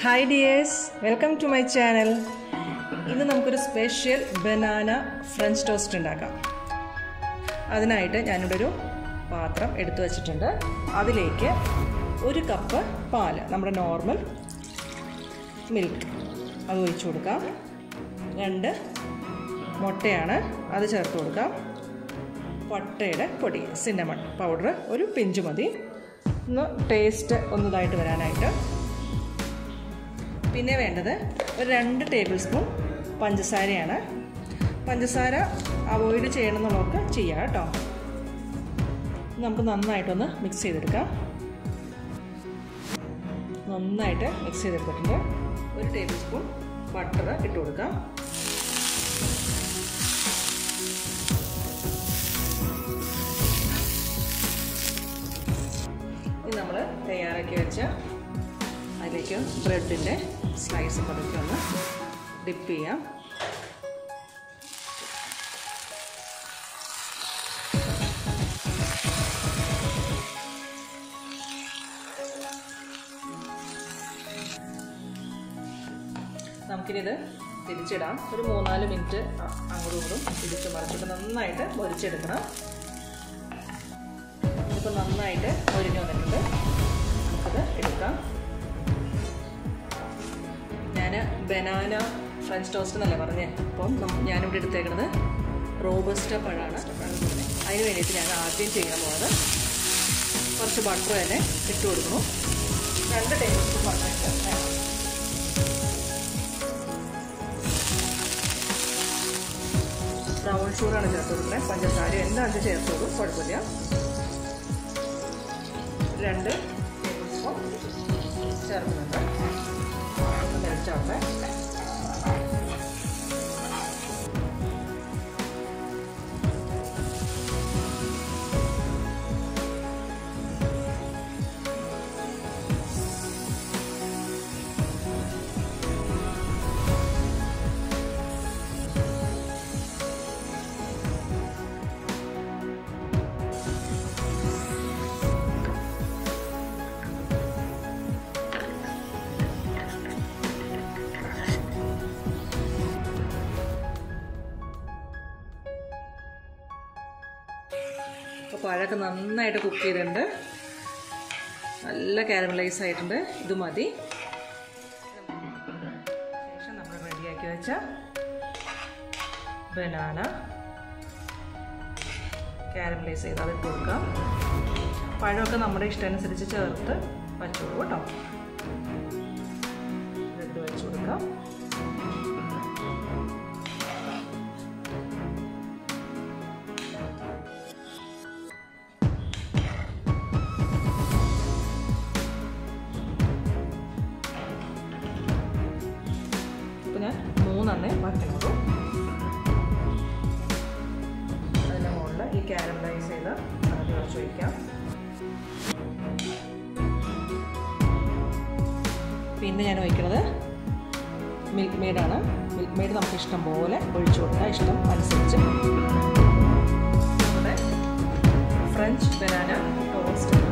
hi dears welcome to my channel ഇന്ന് നമുക്കൊരു special banana French toast ഉണ്ടാക്കാം അതിനായിട്ട് ഞാനിവിടെ ഒരു പാത്രം എടുത്തു വച്ചിട്ടുണ്ട് അതിലേക്ക് ഒരു കപ്പ് പാല് നമ്മുടെ നോർമൽ മിൽക്ക് അത് ഒഴിച്ചു കൊടുക്കാം രണ്ട് മുട്ടയാണ് അത് ചേർത്ത് കൊടുക്കാം പട്ടയുടെ പൊടി സിന്നമൺ പൗഡർ ഒരു പിഞ്ച് മതി ഒന്ന് ടേസ്റ്റ് ഒന്നതായിട്ട് വരാനായിട്ട് പിന്നെ വേണ്ടത് ഒരു രണ്ട് ടേബിൾ സ്പൂൺ പഞ്ചസാരയാണ് പഞ്ചസാര അവോയ്ഡ് ചെയ്യണമെന്നുള്ളവർക്ക് ചെയ്യാം കേട്ടോ നമുക്ക് നന്നായിട്ടൊന്ന് മിക്സ് ചെയ്തെടുക്കാം നന്നായിട്ട് മിക്സ് ചെയ്തെടുത്തിട്ടുണ്ട് ഒരു ടേബിൾ സ്പൂൺ ബട്ടർ ഇട്ട് കൊടുക്കാം ഇനി നമ്മൾ തയ്യാറാക്കി വെച്ച അതിലേക്ക് ബ്രെഡിൻ്റെ സ്ലൈസ് പതുക്കെ ഒന്ന് ഡിപ്പ് ചെയ്യാം നമുക്കിനിത് തിരിച്ചിടാം ഒരു മൂന്നാല് മിനിറ്റ് അങ്ങോട്ടും ഇങ്ങോട്ടും തിരിച്ച് മറിച്ചിട്ട് നന്നായിട്ട് മൊരിച്ചെടുക്കണം ഇതിപ്പോൾ നന്നായിട്ട് മൊരിഞ്ഞ് വന്നിട്ടുണ്ട് നമുക്കത് എടുക്കാം ഞാൻ ബനാന ഫ്രഞ്ച് ടോസ്റ്റ് എന്നല്ലേ പറഞ്ഞേ അപ്പം ഞാനിവിടെ എടുത്തേക്കുന്നത് റോബസ്റ്റ പഴമാണ് അതിന് വേണ്ടിയിട്ട് ഞാൻ ആദ്യം ചെയ്യാൻ പോകുന്നത് കുറച്ച് ബട്ടർ തന്നെ ഇട്ട് കൊടുക്കുന്നു രണ്ട് ടേബിൾ സ്പൂൺ ബട്ടർ ഇട്ട് ബ്രൗൺ ഷുഗറാണ് ചേർത്ത് കൊടുക്കുന്നത് പഞ്ചസാര എന്താണെന്ന് ചേർത്തോളൂ കുഴപ്പമില്ല രണ്ട് ടേബിൾ സ്പൂൺ ചേർക്കുന്നുണ്ട് ഒന്ന് നിറച്ചോട്ടെ അപ്പോൾ പഴമൊക്കെ നന്നായിട്ട് കുക്ക് ചെയ്തിട്ടുണ്ട് നല്ല കാരമലൈസ് ആയിട്ടുണ്ട് ഇത് മതി ശേഷം നമ്മൾ റെഡിയാക്കി വെച്ച ബനാന കാരമലൈസ് ചെയ്ത് അതിട്ട് കൊടുക്കാം പഴമൊക്കെ നമ്മുടെ ഇഷ്ടമനുസരിച്ച് ചേർത്ത് വച്ചോളൂ കേട്ടോ ബ്രെഡ് വെച്ച് കൊടുക്കാം ഇപ്പം ഞാൻ മൂന്നെണ്ണേ വറുത്തിട്ടുള്ളൂ അതിൻ്റെ മുകളിൽ ഈ കാരമലൈസ് ചെയ്ത് ആദ്യം കുറച്ച് വയ്ക്കാം പിന്നെ ഞാൻ ഒഴിക്കുന്നത് മിൽക്ക് മെയ്ഡാണ് മിൽക്ക് മെയ്ഡ് നമുക്ക് ഇഷ്ടം പോലെ ഒഴിച്ചു കൊടുക്കാം ഇഷ്ടം അനുസരിച്ച് നമ്മുടെ ഫ്രഞ്ച് ബനാന ടോസ്റ്റ്